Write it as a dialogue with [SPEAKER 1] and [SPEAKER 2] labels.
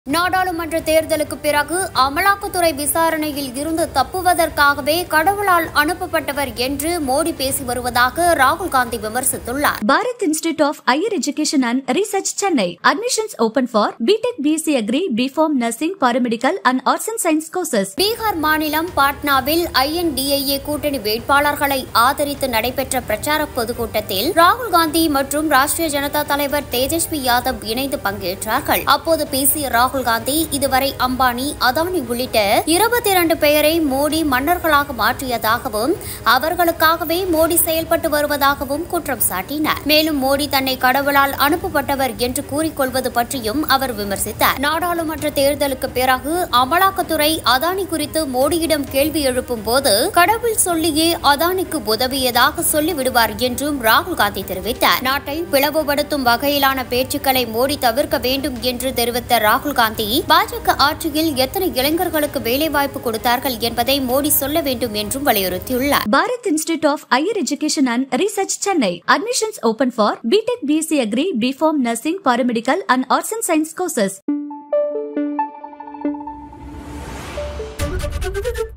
[SPEAKER 1] நாடாளுமன்ற தேர்தலுக்கு பிறகு அமலாக்கத்துறை விசாரணையில் இருந்து தப்புவதற்காகவே கடவுளால் அனுப்பப்பட்டவர் என்று மோடி பேசி வருவதாக ராகுல் காந்தி விமர்சித்துள்ளார்
[SPEAKER 2] Bharat Institute of Higher Education and Research Chennai. Admissions open for BTech BC Agri, BPharm Nursing, Paramedical and Arts and Science courses.
[SPEAKER 1] Bihar மாநிலம் பாட்னாவில் ஐஎன்டிஏஏ கூட்டணி வேட்பாளர்களை ஆதரித்து நடைபெற்ற பிரச்சார பொதுக்கூட்டத்தில் ராகுல் காந்தி மற்றும் ராஷ்டிரிய ஜனதா தலைவர் தேஜஸ்வி யாதவ் இணைந்து பங்கேற்றார்கள் அப்போது பேசிய ராகுல் காந்தி இதுவரை அம்பானி அதானி உள்ளிட்ட இருபத்தி இரண்டு பெயரை மோடி மன்னர்களாக மாற்றியதாகவும் அவர்களுக்காகவே மோடி செயல்பட்டு வருவதாகவும் குற்றம் சாட்டினார் மேலும் மோடி தன்னை கடவுளால் அனுப்பப்பட்டவர் என்று கூறிக்கொள்வது பற்றியும் அவர் விமர்சித்தார் நாடாளுமன்ற தேர்தலுக்கு பிறகு அமலாக்கத்துறை அதானி குறித்து மோடியிடம் கேள்வி எழுப்பும் போது கடவுள் சொல்லியே அதானிக்கு உதவியதாக சொல்லிவிடுவார் என்றும் ராகுல் காந்தி தெரிவித்தார் நாட்டை பிளவுபடுத்தும் வகையிலான பேச்சுக்களை மோடி தவிர்க்க வேண்டும் என்று தெரிவித்த ராகுல் காந்தி பாஜக ஆட்சியில் எத்தனை இளைஞர்களுக்கு வேலைவாய்ப்பு கொடுத்தார்கள் என்பதை மோடி சொல்ல வேண்டும் என்றும் வலியுறுத்தியுள்ளார்
[SPEAKER 2] Bharat Institute of Higher Education and Research Chennai. Admissions open for BTech BC Agri, BPharm Nursing, Paramedical and Arts and Science courses.